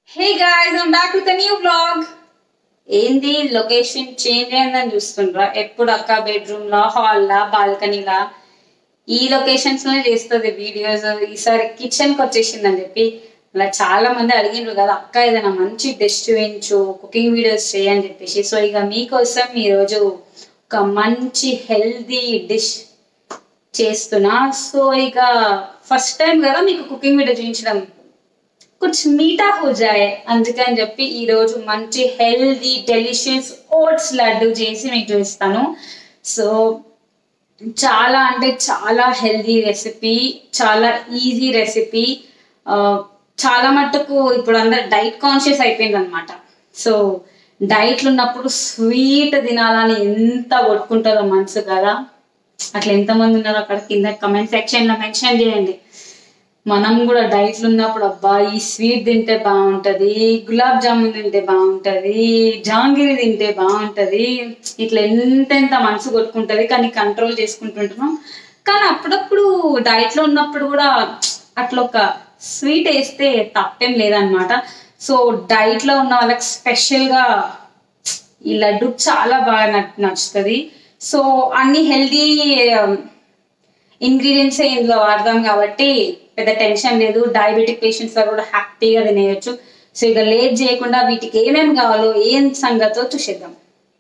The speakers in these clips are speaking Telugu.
Hey guys I'm back with new blog ఏంది లొకేషన్ చేంజ్ అయిందని చూస్తుండ్రా ఎప్పుడు అక్క బెడ్రూమ్ లా హాల్ లా బాల్కనీలా ఈ లొకేషన్స్ లోనే చేస్తుంది వీడియోస్ ఈసారి కిచెన్ కి వచ్చేసిందని చెప్పి అలా చాలా మంది అడిగిండ్రు కదా అక్క ఏదైనా మంచి డిష్ చూపించు కుకింగ్ వీడియోస్ చేయని చెప్పేసి సో ఇక మీకోసం ఈరోజు ఒక మంచి హెల్దీ డిష్ చేస్తున్నా సో ఇక ఫస్ట్ టైం కదా మీకు కుకింగ్ వీడియో చూపించడం కుచ్ మీఠా హో జాయే అందుకని చెప్పి ఈ రోజు మంచి హెల్దీ డెలిషియస్ ఓట్స్ లడ్డు చేసి మీకు చూపిస్తాను సో చాలా అంటే చాలా హెల్దీ రెసిపీ చాలా ఈజీ రెసిపీ చాలా మట్టుకు ఇప్పుడు అందరు డైట్ కాన్షియస్ అయిపోయింది అనమాట సో డైట్లు ఉన్నప్పుడు స్వీట్ తినాలని ఎంత కొట్టుకుంటారో మనసు కదా అట్లా ఎంతమంది ఉన్నారో అక్కడ కింద కమెంట్ సెక్షన్ లో మెన్షన్ చేయండి మనం కూడా డైట్లు ఉన్నప్పుడు అబ్బా ఈ స్వీట్ తింటే బాగుంటది గులాబ్ జామున్ తింటే బాగుంటది జాంగిరి తింటే బాగుంటది ఇట్లా ఎంతెంత మనసు కొట్టుకుంటది కానీ కంట్రోల్ చేసుకుంటుంటున్నాం కానీ అప్పుడప్పుడు డైట్ లో ఉన్నప్పుడు కూడా అట్లా ఒక స్వీట్ వేస్తే తప్పేం లేదనమాట సో డైట్ లో ఉన్న వాళ్ళకి స్పెషల్ గా ఈ లడ్డు చాలా బాగా నచ్- నచ్చుతుంది సో అన్ని హెల్దీ ఇంగ్రీడియంట్స్ ఇందులో వాడదాం కాబట్టి పెద్ద టెన్షన్ లేదు డయాబెటిక్ పేషెంట్స్ లో కూడా హ్యాపీగా తినేయచ్చు సో ఇక లేట్ చేయకుండా వీటికి ఏమేమి కావాలో ఏం సంగతో చూసేద్దాం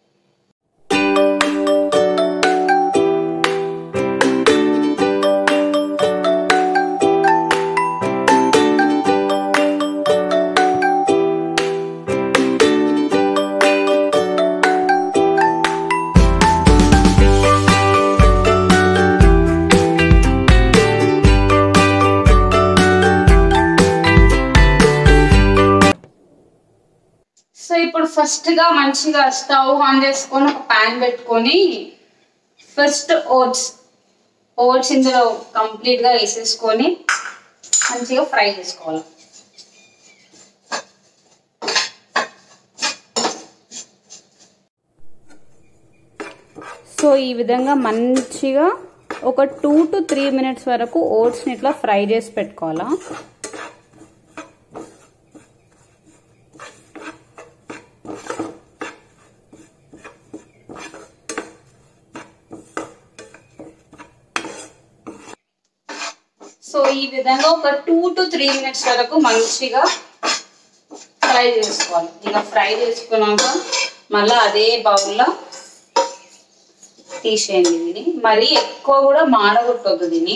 సో ఇప్పుడు ఫస్ట్ గా మంచిగా స్టవ్ ఆన్ చేసుకొని ఒక పాన్ పెట్టుకొని ఫస్ట్ ఓట్స్ ఓట్స్ ఇందులో కంప్లీట్ గా వేసేసుకొని మంచిగా ఫ్రై చేసుకోవాలి సో ఈ విధంగా మంచిగా ఒక టూ టు త్రీ మినిట్స్ వరకు ఓట్స్ని ఇట్లా ఫ్రై చేసి పెట్టుకోవాలా సో ఈ విధంగా ఒక టూ టు త్రీ మినిట్స్ వరకు మంచిగా ఫ్రై చేసుకోవాలి ఇక ఫ్రై చేసుకున్నాక మళ్ళీ అదే బౌల్లో తీసేయండి దీన్ని మరి ఎక్కువ కూడా మాడగొట్టొద్దు దీన్ని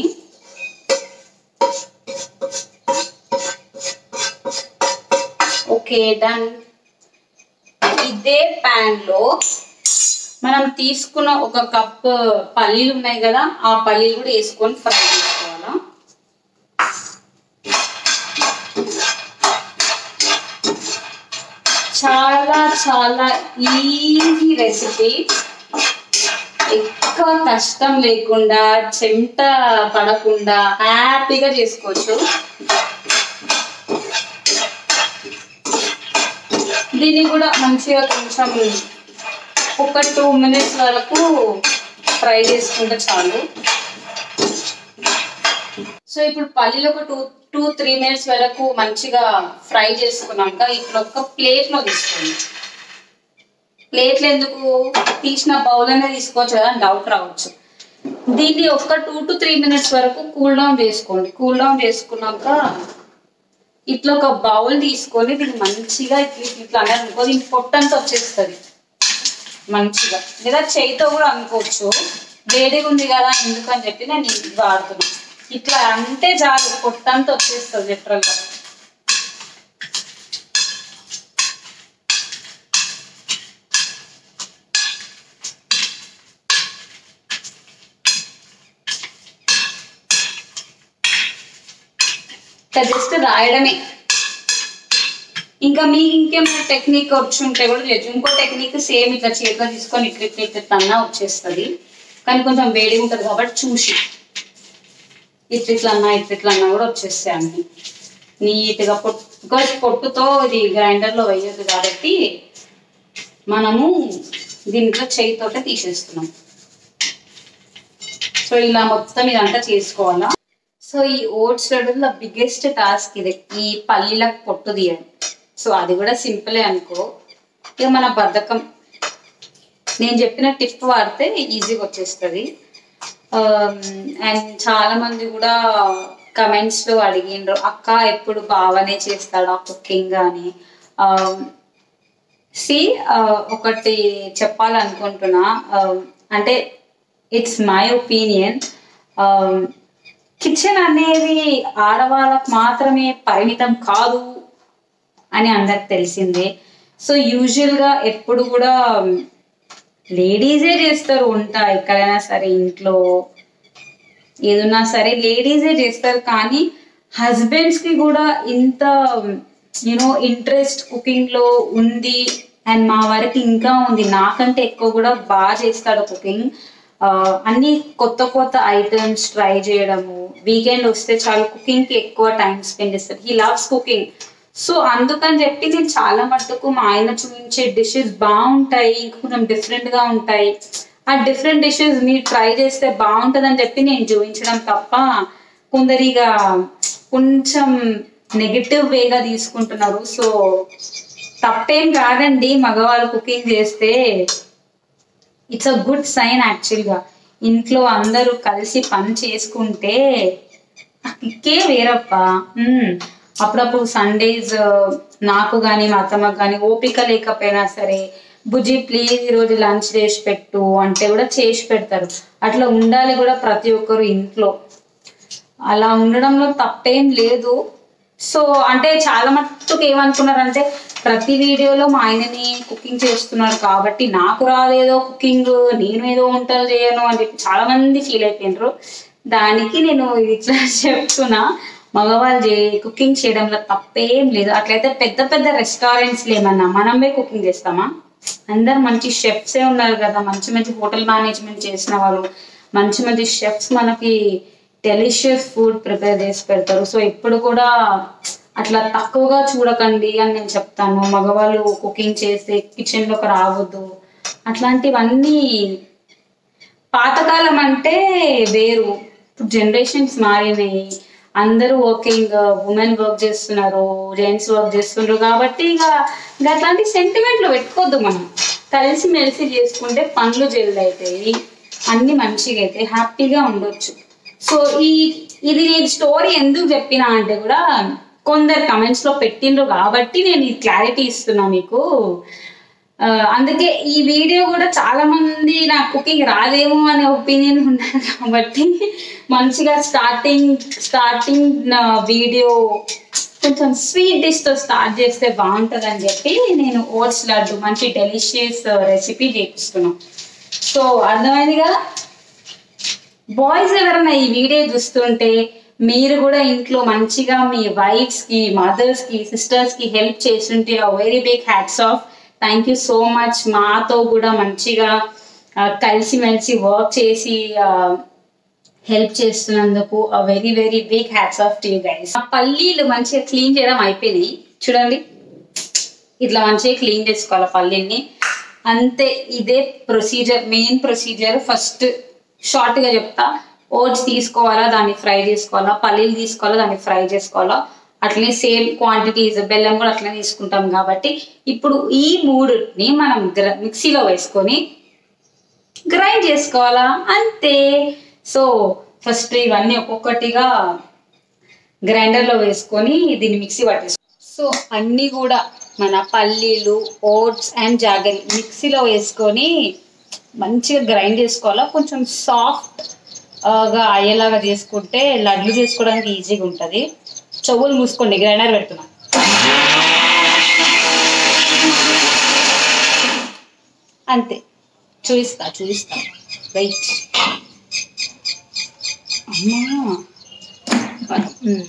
ఓకే డన్ ఇదే ప్యాన్ లో మనం తీసుకున్న ఒక కప్ పల్లీలు ఉన్నాయి కదా ఆ పల్లీలు కూడా వేసుకొని ఫ్రై చేసుకోవాలా చాలా చాలా ఈజీ రెసిపీ ఎక్కువ కష్టం లేకుండా చెమట పడకుండా హ్యాపీగా చేసుకోవచ్చు దీన్ని కూడా మంచిగా కొంచెం ఒక టూ మినిట్స్ వరకు ఫ్రై చేసుకుంటే చాలు సో ఇప్పుడు పల్లీలు ఒక టూ టూ త్రీ మినిట్స్ వరకు మంచిగా ఫ్రై చేసుకున్నాక ఇప్పుడు ఒక ప్లేట్ లో తీసుకోండి ప్లేట్లు ఎందుకు తీసిన బౌల్ అనే తీసుకోవచ్చు కదా డౌట్ రావచ్చు దీన్ని ఒక టూ టు త్రీ మినిట్స్ వరకు కూల్ డౌన్ చేసుకోండి కూల్ డౌన్ చేసుకున్నాక ఇట్లా ఒక బౌల్ తీసుకొని దీన్ని మంచిగా ఇట్లా ఇట్లా అన్నారు అనుకో దీని పొట్టంతా వచ్చేస్తుంది మంచిగా లేదా చేయితో కూడా అనుకోవచ్చు వేడిగా ఉంది కదా ఎందుకని చెప్పి నేను ఇది వాడుతున్నాను ఇట్లా అంటే చాలు పొట్టంతా వచ్చేస్తుంది లిటరల్ గా జస్ట్ రాయడమే ఇంకా మీకు ఇంకేమైనా టెక్నిక్ వచ్చి ఉంటే కూడా లేదు ఇంకో టెక్నిక్ సేమ్ ఇట్లా చేతిలో తీసుకొని ఇట్లా ఇట్లా ఇట్లా అన్నా వచ్చేస్తుంది కానీ కొంచెం వేడిగా ఉంటుంది కాబట్టి చూసి ఇట్లా ఇట్లా అన్నా ఇట్లా ఇట్లా అన్నా కూడా వచ్చేస్తాయి అన్ని నీట్గా పొట్టు బికాజ్ పొట్టుతో ఇది గ్రైండర్లో వేయదు కాబట్టి మనము దీంట్లో చేయితోటే తీసేస్తున్నాం సో ఇలా మొత్తం ఇదంతా చేసుకోవాలా సో ఈ ఓట్స్ లడ్డులో బిగ్గెస్ట్ టాస్క్ ఇది ఈ పల్లీలకు పొట్టు తీయడం సో అది కూడా సింపులే అనుకో ఇక మన బద్ధకం నేను చెప్పిన టిప్ వాడితే ఈజీగా వచ్చేస్తుంది అండ్ చాలా మంది కూడా కమెంట్స్ లో అడిగిండ్రు అక్క ఎప్పుడు బాగానే చేస్తాడా కుకింగ్ అని సి ఒకటి చెప్పాలనుకుంటున్నా Um, అంటే ఇట్స్ మై ఒపీనియన్ కిచెన్ అనేది ఆడవాళ్ళకు మాత్రమే పరిమితం కాదు అని అందరికి తెలిసిందే సో యూజువల్ గా ఎప్పుడు కూడా లేడీసే చేస్తారు వంట ఎక్కడైనా సరే ఇంట్లో ఏదున్నా సరే లేడీసే చేస్తారు కానీ హస్బెండ్స్ కి కూడా ఇంత యూనో ఇంట్రెస్ట్ కుకింగ్ లో ఉంది అండ్ మా వారికి ఇంకా ఉంది నాకంటే ఎక్కువ కూడా బాగా చేస్తాడు కుకింగ్ అన్ని కొత్త కొత్త ఐటమ్స్ ట్రై చేయడము వీకెండ్ వస్తే చాలు కుకింగ్ కి ఎక్కువ టైం స్పెండ్ చేస్తాడు హీ లవ్స్ కుకింగ్ సో అందుకని చెప్పి నేను చాలా మట్టుకు మా ఆయన చూపించే డిషెస్ బాగుంటాయి ఇంకా కొంచెం డిఫరెంట్ గా ఉంటాయి ఆ డిఫరెంట్ డిషెస్ మీరు ట్రై చేస్తే బాగుంటుంది అని చెప్పి నేను చూపించడం తప్ప కొందరిగా కొంచెం నెగిటివ్ వేగా తీసుకుంటున్నారు సో తప్పేం కాదండి మగవాళ్ళు కుకింగ్ చేస్తే ఇట్స్ అ గుడ్ సైన్ యాక్చువల్గా ఇంట్లో అందరూ కలిసి పని చేసుకుంటే ఆ కిక్కే వేరప్ప మ్మ్. అప్పుడప్పుడు సండేస్ నాకు కానీ మా అత్తమ్మకి కానీ ఓపిక లేకపోయినా సరే బుజ్జి ప్లీజ్ ఈరోజు లంచ్ చేసి పెట్టు అంటే కూడా చేసి పెడతారు అట్లా ఉండాలి కూడా ప్రతి ఒక్కరు ఇంట్లో అలా ఉండడంలో తప్పేం లేదు సో అంటే చాలా మట్టుకు ఏమనుకున్నారంటే ప్రతి వీడియోలో మా ఆయనని కుకింగ్ చేస్తున్నారు కాబట్టి నాకు రాలేదో కుకింగ్ నేను ఏదో వంటలు చేయను అని చెప్పి చాలా మంది ఫీల్ అయిపోయినారు దానికి నేను ఇట్లా చెప్తున్నా మగవాళ్ళు చే కుకింగ్ చేయడంలో తప్పేం లేదు అట్లయితే పెద్ద పెద్ద రెస్టారెంట్స్ ఏమన్నా మనమే కుకింగ్ చేస్తామా అందరు మంచి షెఫ్సే ఉన్నారు కదా మంచి మంచి హోటల్ మేనేజ్మెంట్ చేసిన వాళ్ళు మంచి మంచి షెఫ్స్ మనకి డెలిషియస్ ఫుడ్ ప్రిపేర్ చేసి పెడతారు సో ఇప్పుడు కూడా అట్లా తక్కువగా చూడకండి అని నేను చెప్తాను మగవాళ్ళు కుకింగ్ చేస్తే కిచెన్ లోకి రావద్దు అట్లాంటివన్నీ పాతకాలం అంటే వేరు ఇప్పుడు జనరేషన్స్ మారినాయి అందరూ వర్కింగ్ ఉమెన్ వర్క్ చేస్తున్నారు జెంట్స్ వర్క్ చేస్తున్నారు కాబట్టి ఇక ఇక అట్లాంటి సెంటిమెంట్లు పెట్టుకోవద్దు మనం కలిసి మెలిసి చేసుకుంటే పనులు జల్ది అవుతాయి అన్ని మంచిగా అయితే హ్యాపీగా ఉండొచ్చు సో ఈ ఇది నేను స్టోరీ ఎందుకు చెప్పినా అంటే కూడా కొందరు కమెంట్స్ లో పెట్టిండ్రు కాబట్టి నేను ఈ క్లారిటీ ఇస్తున్నా మీకు ఆ, అందుకే ఈ వీడియో కూడా చాలా మంది నా కుకింగ్ రాదేమో అనే ఒపీనియన్ ఉన్నారు కాబట్టి మంచిగా స్టార్టింగ్ స్టార్టింగ్ నా వీడియో కొంచెం స్వీట్ డిష్ తో స్టార్ట్ చేస్తే బాగుంటుంది అని చెప్పి నేను ఓట్స్ లడ్డు మంచి డెలిషియస్ రెసిపీ చేపిస్తున్నాను సో అర్థమైంది కదా బాయ్స్ ఎవరైనా ఈ వీడియో చూస్తుంటే మీరు కూడా ఇంట్లో మంచిగా మీ వైఫ్స్ కి మదర్స్ కి సిస్టర్స్ కి హెల్ప్ చేస్తుంటే very big hats off thank you so much మాతో కూడా మంచిగా ఆ, కలిసిమెలిసి వర్క్ చేసి హెల్ప్ చేస్తున్నందుకు very very big hats off to guys ఆ పల్లీలు మంచిగా క్లీన్ చేయడం అయిపోయినాయి చూడండి ఇట్లా మంచిగా క్లీన్ చేసుకోవాలి పల్లీల్ని అంతే ఇదే procedure main procedure first short గా చెప్తా ఓట్స్ తీసుకోవాలా దాన్ని ఫ్రై చేసుకోవాలా పల్లీలు తీసుకోవాలా దాన్ని ఫ్రై చేసుకోవాలా అట్లనే సేమ్ క్వాంటిటీస్ బెల్లం కూడా అట్లనే తీసుకుంటాం కాబట్టి ఇప్పుడు ఈ మూడుని మనం గ్ర- మిక్సీలో వేసుకొని గ్రైండ్ చేసుకోవాలా అంతే సో ఫస్ట్ ఇవన్నీ ఒక్కొక్కటిగా గ్రైండర్ లో వేసుకొని దీన్ని మిక్సీ పట్టేసుకో సో అన్ని కూడా మన పల్లీలు ఓట్స్ అండ్ జాగరి మిక్సీలో వేసుకొని మంచిగా గ్రైండ్ చేసుకోవాలా కొంచెం సాఫ్ట్ గా అయ్యేలాగా చేసుకుంటే లడ్లు చేసుకోవడానికి ఈజీగా ఉంటుంది చెవులు మూసుకోండి గ్రైండర్ పెడుతున్నా అంతే చూపిస్తా చూపిస్తా రైట్ అమ్మా ఉమ్.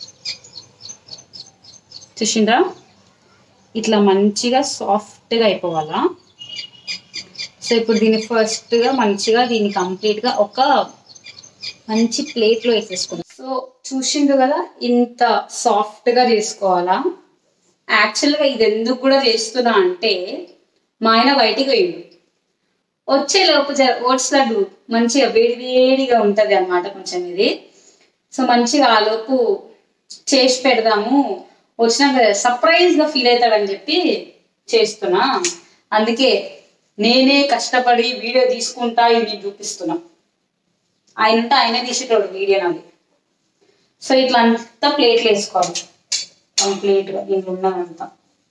చూసిండ్రా ఇట్లా మంచిగా సాఫ్ట్గా అయిపోవాలా సో ఇప్పుడు దీన్ని ఫస్ట్గా మంచిగా దీన్ని కంప్లీట్గా ఒక మంచి ప్లేట్లో వేసేసుకున్నాం సో చూసిండ్రు కదా ఇంత సాఫ్ట్గా చేసుకోవాలా యాక్చువల్గా ఇది ఎందుకు కూడా చేస్తున్నా అంటే మా ఆయన బయటికి పోయిండు వచ్చే లోపు జర ఓట్స్ లడ్డు మంచిగా వేడి వేడిగా ఉంటది అన్నమాట కొంచెం ఇది సో మంచిగా ఆ లోపు చేసి పెడదాము వచ్చినాక సర్ప్రైజ్ గా ఫీల్ అవుతాడని చెప్పి చేస్తున్నా అందుకే నేనే కష్టపడి వీడియో తీసుకుంటా ఇది మీకు చూపిస్తున్నా ఆయన ఉంటే ఆయనే తీసేటోడు వీడియో నాది సో ఇట్లా అంతా ప్లేట్లు వేసుకోవాలి కంప్లీట్గా దీంట్లో ఉన్నదంతా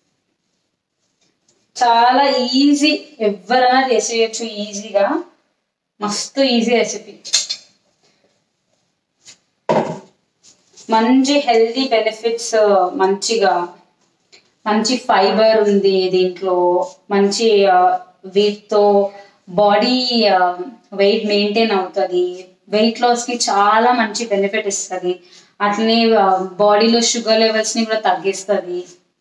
చాలా ఈజీ ఎవరైనా చేసేయచ్చు ఈజీగా మస్తు ఈజీ రెసిపీ మంచి హెల్దీ బెనిఫిట్స్ మంచిగా మంచి ఫైబర్ ఉంది దీంట్లో మంచి వీటితో బాడీ వెయిట్ మెయింటైన్ అవుతుంది వెయిట్ లాస్ కి చాలా మంచి బెనిఫిట్ ఇస్తుంది అట్లనే బాడీలో షుగర్ లెవెల్స్ ని కూడా తగ్గిస్తుంది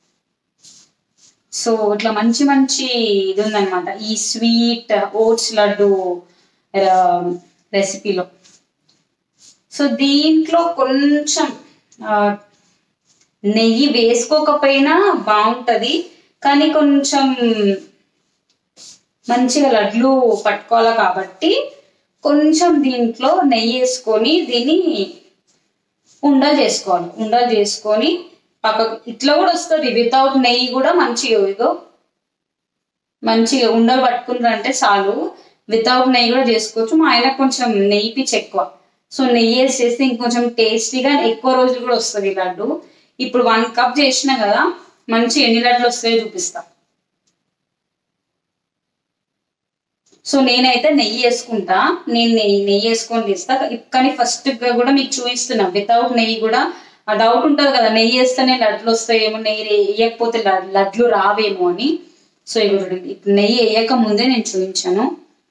సో ఇట్లా మంచి మంచి ఇది ఉందన్నమాట ఈ స్వీట్ ఓట్స్ లడ్డు రెసిపీలో సో దీంట్లో కొంచెం ఆ, నెయ్యి వేసుకోకపోయినా బాగుంటది కానీ కొంచెం మంచిగా లడ్లు పట్టుకోవాలి కాబట్టి కొంచెం దీంట్లో నెయ్యి వేసుకొని దీన్ని ఉండలు చేసుకోవాలి ఉండలు చేసుకొని పక్కకు ఇట్లా కూడా వస్తుంది వితౌట్ నెయ్యి కూడా మంచిగా ఇగో మంచిగా ఉండలు పట్టుకున్నారంటే చాలు వితౌట్ నెయ్యి కూడా చేసుకోవచ్చు మా ఆయన కొంచెం నెయ్యి పిచ్చి ఎక్కువ సో నెయ్యి వేసి చేస్తే ఇంకొంచెం టేస్టీగా ఎక్కువ రోజులు కూడా వస్తుంది ఈ లడ్డు ఇప్పుడు వన్ కప్ చేసినా కదా మంచి ఎన్ని లడ్లు వస్తాయో చూపిస్తా సో నేనైతే నెయ్యి వేసుకుంటా నేను నెయ్యి నెయ్యి వేసుకొని తీస్తా కానీ ఫస్ట్ కూడా మీకు చూపిస్తున్నా వితౌట్ నెయ్యి కూడా ఆ డౌట్ ఉంటుంది కదా నెయ్యి వేస్తేనే లడ్లు వస్తాయేమో నెయ్యి వేయకపోతే లడ్- లడ్లు రావేమో అని సో ఇప్పుడు ఇప్పుడు నెయ్యి వేయక ముందే నేను చూపించాను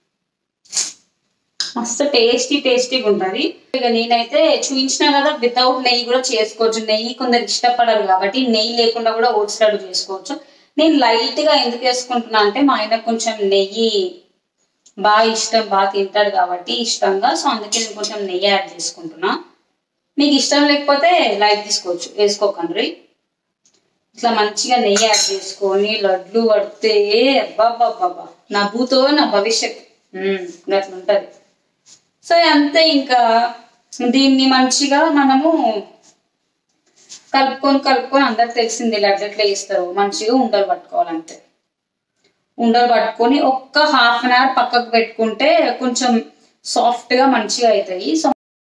మస్తు టేస్టీ టేస్టీగా ఉంటుంది ఇక నేనైతే చూపించినా కదా వితౌట్ నెయ్యి కూడా చేసుకోవచ్చు నెయ్యి కొందరు ఇష్టపడరు కాబట్టి నెయ్యి లేకుండా కూడా ఓట్స్ లడ్డు చేసుకోవచ్చు నేను లైట్ గా ఎందుకు వేసుకుంటున్నా అంటే మా ఆయన కొంచెం నెయ్యి బాగా ఇష్టం బాగా తింటాడు కాబట్టి ఇష్టంగా సో అందుకే నేను కొంచెం నెయ్యి యాడ్ చేసుకుంటున్నా మీకు ఇష్టం లేకపోతే లైట్ తీసుకోవచ్చు వేసుకోకండి ఇట్లా మంచిగా నెయ్యి యాడ్ చేసుకొని లడ్లు పడితే అబ్బాబ్బాబ్బా నా భూతో నా భవిష్యత్ ఉమ్, అట్లా ఉంటది సో అంతే ఇంకా దీన్ని మంచిగా మనము కలుపుకొని కలుపుకొని అందరికి తెలిసింది లడ్డు ఎట్లా వేస్తారు మంచిగా ఉండలు పట్టుకోవాలంతే ఉండలు పట్టుకొని ఒక్క హాఫ్ అన్ అవర్ పక్కకు పెట్టుకుంటే కొంచెం సాఫ్ట్ గా మంచిగా అవుతాయి సో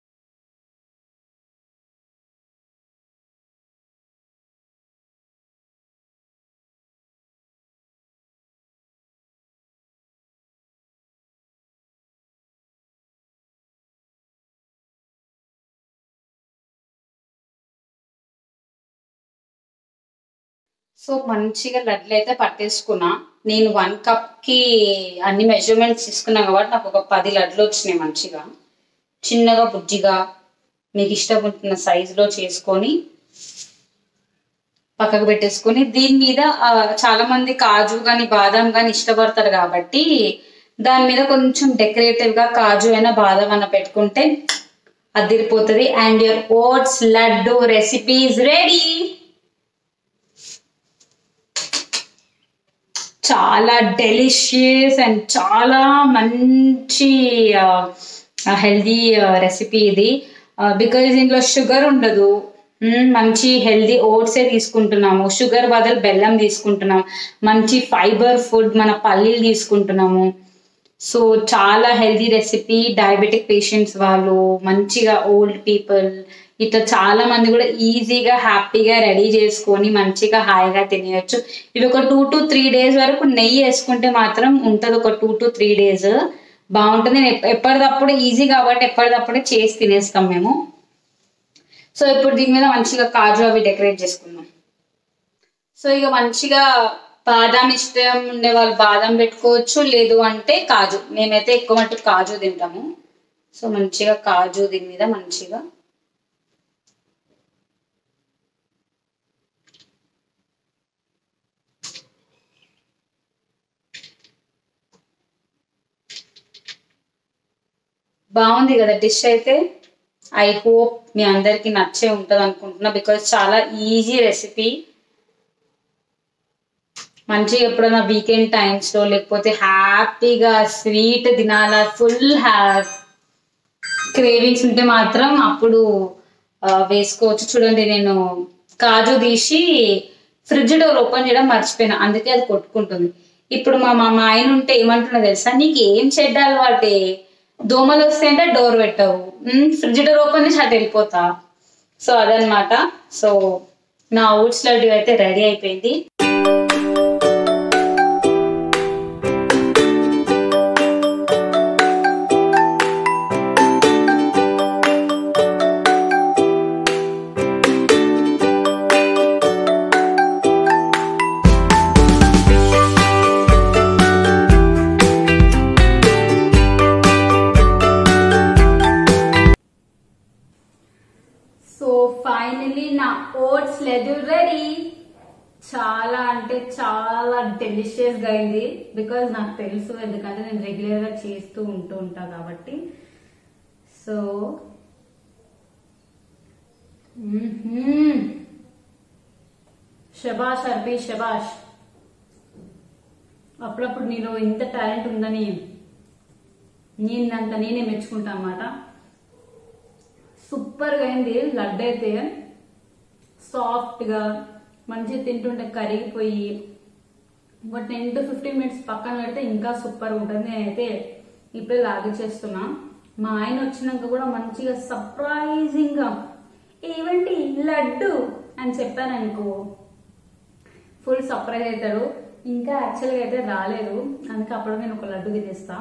సో మంచిగా లడ్లు అయితే పట్టేసుకున్నా నేను వన్ కప్ కి అన్ని మెజర్మెంట్స్ తీసుకున్నా కాబట్టి నాకు ఒక పది లడ్లు వచ్చినాయి మంచిగా చిన్నగా బుజ్జిగా మీకు ఇష్టపడుతున్న సైజులో చేసుకొని పక్కకు పెట్టేసుకొని దీని మీద ఆ, చాలా మంది కాజు కానీ బాదం కానీ ఇష్టపడతారు కాబట్టి దాని మీద కొంచెం డెకరేటివ్ గా కాజు అయినా బాదం అయినా పెట్టుకుంటే అదిరిపోతుంది and your oats laddu recipe is ready చాలా డెలిషియస్ అండ్ చాలా మంచి హెల్దీ రెసిపీ ఇది బికాజ్ దీంట్లో షుగర్ ఉండదు మ్మ్, మంచి హెల్దీ ఓట్సే తీసుకుంటున్నాము షుగర్ బదులు బెల్లం తీసుకుంటున్నాం మంచి ఫైబర్ ఫుడ్ మన పల్లీలు తీసుకుంటున్నాము సో చాలా హెల్దీ రెసిపీ డయాబెటిక్ పేషెంట్స్ వాళ్ళు మంచిగా ఓల్డ్ పీపుల్ ఇట్లా చాలా మంది కూడా ఈజీగా హ్యాపీగా రెడీ చేసుకొని మంచిగా హాయిగా తినేయచ్చు ఇవి ఒక టూ టు త్రీ డేస్ వరకు నెయ్యి వేసుకుంటే మాత్రం ఉంటుంది ఒక టూ టు త్రీ డేస్ బాగుంటుంది నేను ఎప్ప- ఎప్పటిదప్పుడు ఈజీ కాబట్టి ఎప్పటిదప్పుడే చేసి తినేస్తాం మేము సో ఇప్పుడు దీని మీద మంచిగా కాజు అవి డెకరేట్ చేసుకుందాం సో ఇక మంచిగా బాదం ఇష్టం ఉండే వాళ్ళు బాదం పెట్టుకోవచ్చు లేదు అంటే కాజు మేమైతే ఎక్కువ మట్టు కాజు తింటాము సో మంచిగా కాజు దీని మీద మంచిగా బాగుంది కదా డిష్ అయితే ఐ హోప్ మీ అందరికి నచ్చే ఉంటుంది అనుకుంటున్నా బికాజ్ చాలా ఈజీ రెసిపీ మంచిగా ఎప్పుడైనా వీకెండ్ టైమ్స్ లో లేకపోతే హ్యాపీగా స్వీట్ తినాలా ఫుల్ క్రేవింగ్స్ ఉంటే మాత్రం అప్పుడు ఆ, వేసుకోవచ్చు చూడండి నేను కాజు తీసి ఫ్రిడ్జ్ డోర్ ఓపెన్ చేయడం మర్చిపోయినా అందుకే అది కొట్టుకుంటుంది ఇప్పుడు మా మా మా ఆయన ఉంటే ఏమంటున్నా తెలుసా నీకు ఏం చెడ్డ అలవాటే దోమలు వస్తే అంటే డోర్ పెట్టవు ఫ్రిడ్జ్ డోర్ ఓపెన్ చేసి అటు వెళ్ళిపోతా సో అదనమాట సో నా ఓట్స్ లడ్డు అయితే రెడీ అయిపోయింది సో ఫైనలీ నా ఓట్స్ లెడు రెడీ చాలా అంటే చాలా డెలిషియస్ గా అయింది బికాజ్ నాకు తెలుసు ఎందుకంటే నేను రెగ్యులర్ గా చేస్తూ ఉంటూ ఉంటా కాబట్టి సో శబాష్ అర్బీ శబాష్ అప్పుడప్పుడు నీలో ఇంత టాలెంట్ ఉందని నేనంత నేనే మెచ్చుకుంటా అన్నమాట సూపర్గా అయింది లడ్డు అయితే సాఫ్ట్గా మంచిగా తింటుంటే కరిగిపోయి ఒక టెన్ టు ఫిఫ్టీన్ మినిట్స్ పక్కన పెడితే ఇంకా సూపర్ ఉంటుంది నేనైతే ఇప్పుడే లాగి చేస్తున్నా మా ఆయన వచ్చినాక కూడా మంచిగా సర్ప్రైజింగ్గా ఏవంటి లడ్డు అని చెప్పాను అనుకో ఫుల్ సర్ప్రైజ్ అవుతాడు ఇంకా యాక్చువల్గా అయితే రాలేదు అందుకే అప్పుడు నేను ఒక లడ్డు తినేస్తా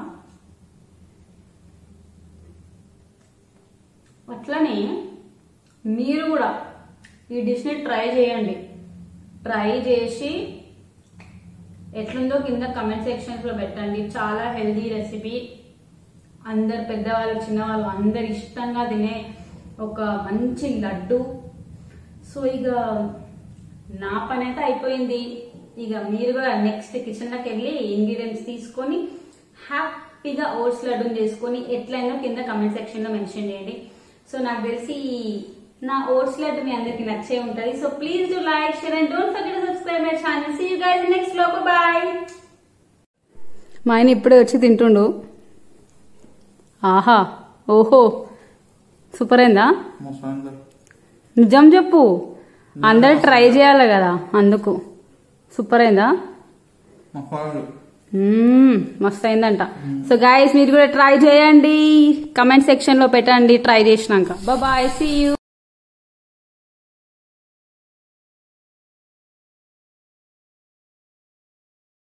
అట్లనే మీరు కూడా ఈ డిష్ని ట్రై చేయండి ట్రై చేసి ఎట్లుందో కింద కమెంట్ సెక్షన్స్లో పెట్టండి చాలా హెల్దీ రెసిపీ అందరు పెద్దవాళ్ళు చిన్నవాళ్ళు అందరు ఇష్టంగా తినే ఒక మంచి లడ్డు సో ఇక నా పని అయితే అయిపోయింది ఇక మీరు కూడా నెక్స్ట్ కిచెన్లోకి వెళ్ళి ఇంగ్రీడియంట్స్ తీసుకొని హ్యాపీగా ఓట్స్ లడ్డూని చేసుకొని ఎట్లయినా కింద కమెంట్ సెక్షన్లో మెన్షన్ చేయండి సో నాకు తెలిసి నా ఓట్స్ లడ్డు మీ అందరికి నచ్చే ఉంటుంది so please do like share and don't forget subscribe my channel see you guys next లో బాయ్ మా ఆయన ఇప్పుడే వచ్చి తింటుండు ఆహా ఓహో సూపర్ అయిందా మోసం నిజం చెప్పు అందరు ట్రై చేయాలి కదా అందుకు సూపర్ అయిందా మొహాలు మ్మ్, మస్తు అయిందంట సో గాయస్ మీరు కూడా ట్రై చేయండి కమెంట్ సెక్షన్ లో పెట్టండి ట్రై చేసినాక బాయ్ సీ యూ